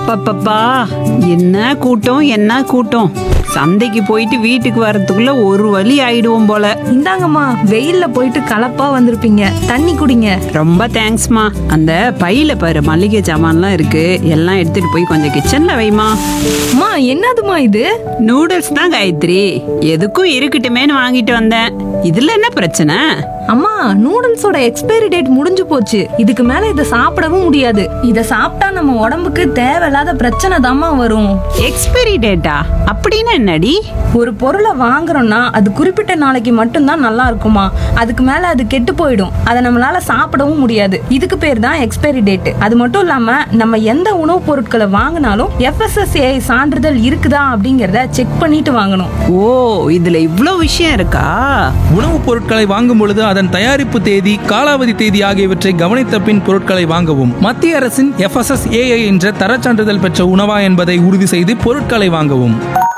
அப்பப்பப்பா என்ன கூட்டம் என்ன கூட்டம் சந்தைக்கு போயிட்டு வீட்டுக்கு வர்றதுக்குள்ள ஒரு வழி ஆயிடுவோம் போல இந்தாங்கம்மா வெயில்ல போயிட்டு கலப்பா வந்திருப்பீங்க தண்ணி குடிங்க ரொம்ப தேங்க்ஸ்மா அந்த பையில பாரு மளிகை சாமான்லாம் இருக்கு எல்லாம் எடுத்துட்டு போய் கொஞ்சம் கிச்சன்ல வைமா அம்மா என்னதுமா இது நூடுல்ஸ் தான் காயத்ரி எதுக்கும் இருக்கட்டுமேன்னு வாங்கிட்டு வந்தேன் இதுல என்ன பிரச்சனை அம்மா நூடுல்ஸோட எக்ஸ்பைரி டேட் முடிஞ்சு போச்சு இதுக்கு மேல இதை சாப்பிடவும் முடியாது இத சாப்பிட்டா நம்ம உடம்புக்கு தேவையில்லாத பிரச்சனை தாம்மா வரும் எக்ஸ்பைரி டேட்டா அப்படின்னு என்னடி ஒரு பொருளை வாங்குறோம்னா அது குறிப்பிட்ட நாளைக்கு மட்டும்தான் நல்லா இருக்குமா அதுக்கு மேல அது கெட்டு போயிடும் அதை நம்மளால சாப்பிடவும் முடியாது இதுக்கு பேர் தான் எக்ஸ்பைரி டேட் அது மட்டும் இல்லாம நம்ம எந்த உணவுப் பொருட்களை வாங்கினாலும் எஃப்எஸ்எஸ்ஏ சான்றிதழ் இருக்குதா அப்படிங்கறத செக் பண்ணிட்டு வாங்கணும் ஓ இதுல இவ்ளோ விஷயம் இருக்கா உணவுப் பொருட்களை வாங்கும் பொழுது அதன் தயாரிப்பு தேதி காலாவதி தேதி ஆகியவற்றை கவனித்த பின் பொருட்களை வாங்கவும் மத்திய அரசின் எஃப்எஸ்எஸ்ஏஐ என்ற தரச் சான்றிதழ் பெற்ற உணவா என்பதை உறுதி செய்து பொருட்களை வாங்கவும்